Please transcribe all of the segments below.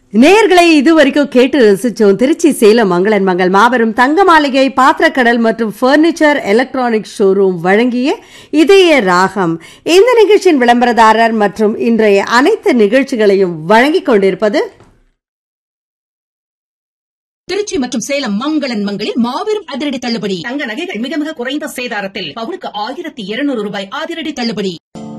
நேர்களை இதுவரைக்கும் கேட்டு ரசிச்சோம் திருச்சி சேலம் மங்களன் மங்கள் மாபெரும் தங்க மாளிகை பாத்திரக்கடல் மற்றும் பர்னிச்சர் எலக்ட்ரானிக் ஷோரூம் வழங்கிய இதய ராகம் இந்த நிகழ்ச்சியின் விளம்பரதாரர் மற்றும் இன்றைய அனைத்து நிகழ்ச்சிகளையும் வழங்கிக் கொண்டிருப்பது திருச்சி மற்றும் சேலம் மங்களன் மங்களில் மாபெரும் அதிரடி தள்ளுபடி தங்க நகைகள் மிக மிக குறைந்த சேதாரத்தில் பவுனுக்கு ஆயிரத்தி இருநூறு ரூபாய் அதிரடி தள்ளுபடி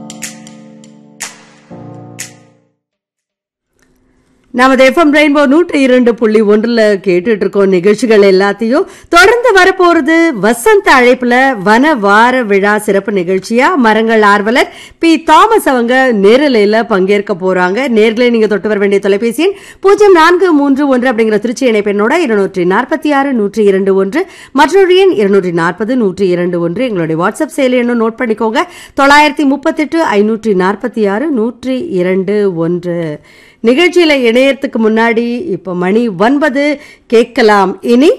நமது எஃப்எம் ரெயின்போ நூற்றி இரண்டு புள்ளி ஒன்றுல கேட்டுட்டு இருக்கோம் நிகழ்ச்சிகள் எல்லாத்தையும் தொடர்ந்து வரப்போறது வசந்த அழைப்புல வன வார விழா சிறப்பு நிகழ்ச்சியா மரங்கள் ஆர்வலர் பி தாமஸ் அவங்க நேரலையில பங்கேற்க போறாங்க நேர்களை நீங்க தொட்டு வர வேண்டிய தொலைபேசி எண் பூஜ்ஜியம் நான்கு மூன்று ஒன்று அப்படிங்கிற திருச்சி இணைப்பெண்ணோட இருநூற்றி நாற்பத்தி ஆறு நூற்றி இரண்டு ஒன்று மற்றொரு எண் இருநூற்றி நாற்பது நூற்றி இரண்டு ஒன்று எங்களுடைய வாட்ஸ்அப் செயலி எண்ணும் நோட் பண்ணிக்கோங்க தொள்ளாயிரத்தி முப்பத்தெட்டு ஐநூற்றி நாற்பத்தி ஆறு நூற்றி இரண்டு ஒன்று நிகழ்ச்சியில இணையத்துக்கு முன்னாடி இப்ப மணி ஒன்பது கேட்கலாம் இனி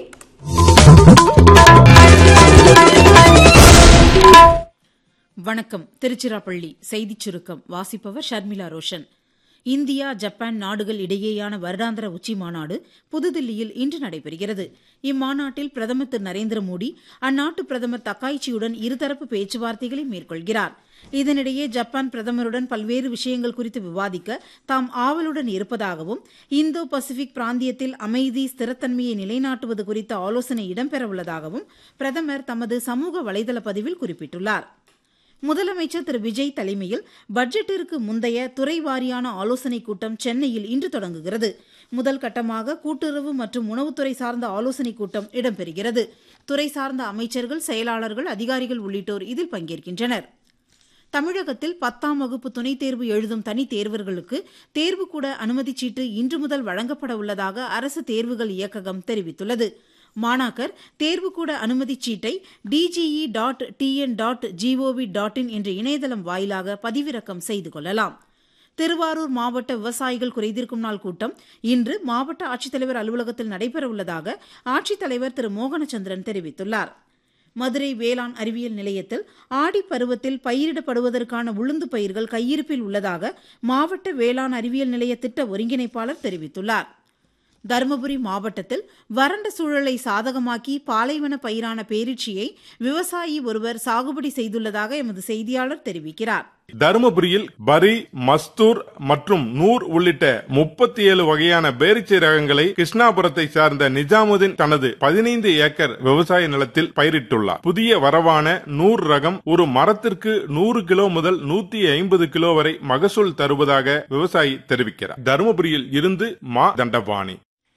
வணக்கம் திருச்சிராப்பள்ளி செய்திச் சுருக்கம் வாசிப்பவர் ஷர்மிளா ரோஷன் இந்தியா ஜப்பான் நாடுகள் இடையேயான வருடாந்திர உச்சி மாநாடு புதுதில்லியில் இன்று நடைபெறுகிறது இம்மாநாட்டில் பிரதமர் திரு நரேந்திர மோடி அந்நாட்டு பிரதமர் தக்காய்ச்சியுடன் இருதரப்பு பேச்சுவார்த்தைகளை மேற்கொள்கிறார் இதனிடையே ஜப்பான் பிரதமருடன் பல்வேறு விஷயங்கள் குறித்து விவாதிக்க தாம் ஆவலுடன் இருப்பதாகவும் இந்தோ பசிபிக் பிராந்தியத்தில் அமைதி ஸ்திரத்தன்மையை நிலைநாட்டுவது குறித்த ஆலோசனை இடம்பெறவுள்ளதாகவும் பிரதமர் தமது சமூக வலைதள பதிவில் குறிப்பிட்டுள்ளார் முதலமைச்சர் திரு விஜய் தலைமையில் பட்ஜெட்டிற்கு முந்தைய துறை வாரியான ஆலோசனைக் கூட்டம் சென்னையில் இன்று தொடங்குகிறது முதல் கட்டமாக கூட்டுறவு மற்றும் உணவுத்துறை சார்ந்த ஆலோசனைக் கூட்டம் இடம்பெறுகிறது துறை சார்ந்த அமைச்சர்கள் செயலாளர்கள் அதிகாரிகள் உள்ளிட்டோர் இதில் பங்கேற்கின்றனர் தமிழகத்தில் பத்தாம் வகுப்பு துணைத் தேர்வு எழுதும் தனி தேர்வர்களுக்கு தேர்வுக்கூட அனுமதிச் சீட்டு இன்று முதல் வழங்கப்பட உள்ளதாக அரசு தேர்வுகள் இயக்ககம் தெரிவித்துள்ளது மாணாக்கர் தேர்வுக்கூட அனுமதிச் சீட்டை DGE dot TN dot GOV dot IN என்ற இணையதளம் வாயிலாக பதிவிறக்கம் செய்து கொள்ளலாம் திருவாரூர் மாவட்ட விவசாயிகள் குறைதீர்க்கும் நாள் கூட்டம் இன்று மாவட்ட ஆட்சித்தலைவர் அலுவலகத்தில் நடைபெறவுள்ளதாக ஆட்சித்தலைவர் திரு மோகனச்சந்திரன் தெரிவித்துள்ளார் மதுரை வேளாண் அறிவியல் நிலையத்தில் ஆடி பருவத்தில் பயிரிடப்படுவதற்கான உளுந்து பயிர்கள் கையிருப்பில் உள்ளதாக மாவட்ட வேளாண் அறிவியல் நிலைய திட்ட ஒருங்கிணைப்பாளர் தெரிவித்துள்ளார் தருமபுரி மாவட்டத்தில் வறண்ட சூழலை சாதகமாக்கி பாலைவன பயிரான பேரிச்சியை விவசாயி ஒருவர் சாகுபடி செய்துள்ளதாக எமது செய்தியாளர் தெரிவிக்கிறார் தருமபுரியில் பரி மஸ்தூர் மற்றும் நூர் உள்ளிட்ட முப்பத்தி ஏழு வகையான பேரிச்சை ரகங்களை கிருஷ்ணாபுரத்தை சார்ந்த நிஜாமுதீன் தனது பதினைந்து ஏக்கர் விவசாய நிலத்தில் பயிரிட்டுள்ளார் புதிய வரவான நூர் ரகம் ஒரு மரத்திற்கு நூறு கிலோ முதல் நூத்தி ஐம்பது கிலோ வரை மகசூல் தருவதாக விவசாயி தெரிவிக்கிறார் தருமபுரியில் இருந்து மா தண்டபாணி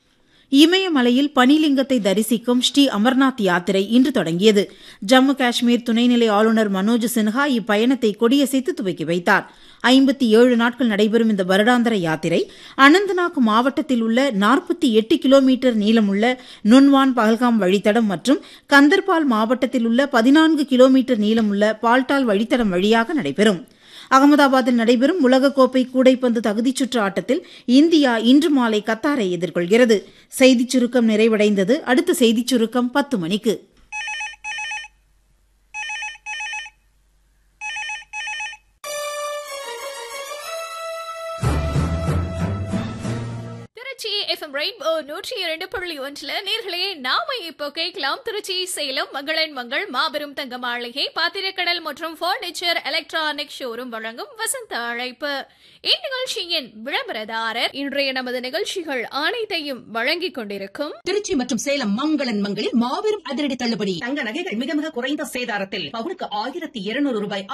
இமயமலையில் பனிலிங்கத்தை தரிசிக்கும் ஸ்ரீ அமர்நாத் யாத்திரை இன்று தொடங்கியது ஜம்மு காஷ்மீர் துணைநிலை ஆளுநர் மனோஜ் சின்ஹா இப்பயணத்தை கொடியசைத்து துவக்கி வைத்தார் ஐம்பத்தி ஏழு நாட்கள் நடைபெறும் இந்த வருடாந்திர யாத்திரை அனந்தநாக் மாவட்டத்தில் உள்ள நாற்பத்தி எட்டு கிலோமீட்டர் நீளமுள்ள நுன்வான் பகல்காம் வழித்தடம் மற்றும் கந்தர்பால் மாவட்டத்தில் உள்ள பதினான்கு கிலோமீட்டர் நீளமுள்ள பால்டால் வழித்தடம் வழியாக நடைபெறும் அகமதாபாத்தில் நடைபெறும் உலகக்கோப்பை கூடைப்பந்து தகுதிச் சுற்று ஆட்டத்தில் இந்தியா இன்று மாலை கத்தாரை எதிர்கொள்கிறது செய்திச் சுருக்கம் நிறைவடைந்தது அடுத்த செய்திச் சுருக்கம் பத்து மணிக்கு திருச்சி எஃப்எம் ரெயின்போ நூற்றி இரண்டு புள்ளி ஒன்றுல நேர்களே நாம இப்போ கேட்கலாம் திருச்சி சேலம் மங்களன் மங்கள் மாபெரும் தங்க மாளிகை பாத்திரக்கடல் மற்றும் பர்னிச்சர் எலக்ட்ரானிக் ஷோரூம் வழங்கும் வசந்த அழைப்பு இந்நிகழ்ச்சியின் விளம்பரதாரர் இன்றைய நமது நிகழ்ச்சிகள் அனைத்தையும் வழங்கிக் கொண்டிருக்கும் திருச்சி மற்றும் சேலம் மங்களன் மங்களில் மாபெரும் அதிரடி தள்ளுபடி தங்க நகைகள் மிக மிக குறைந்த சேதாரத்தில் பவுனுக்கு ஆயிரத்தி இருநூறு ரூபாய்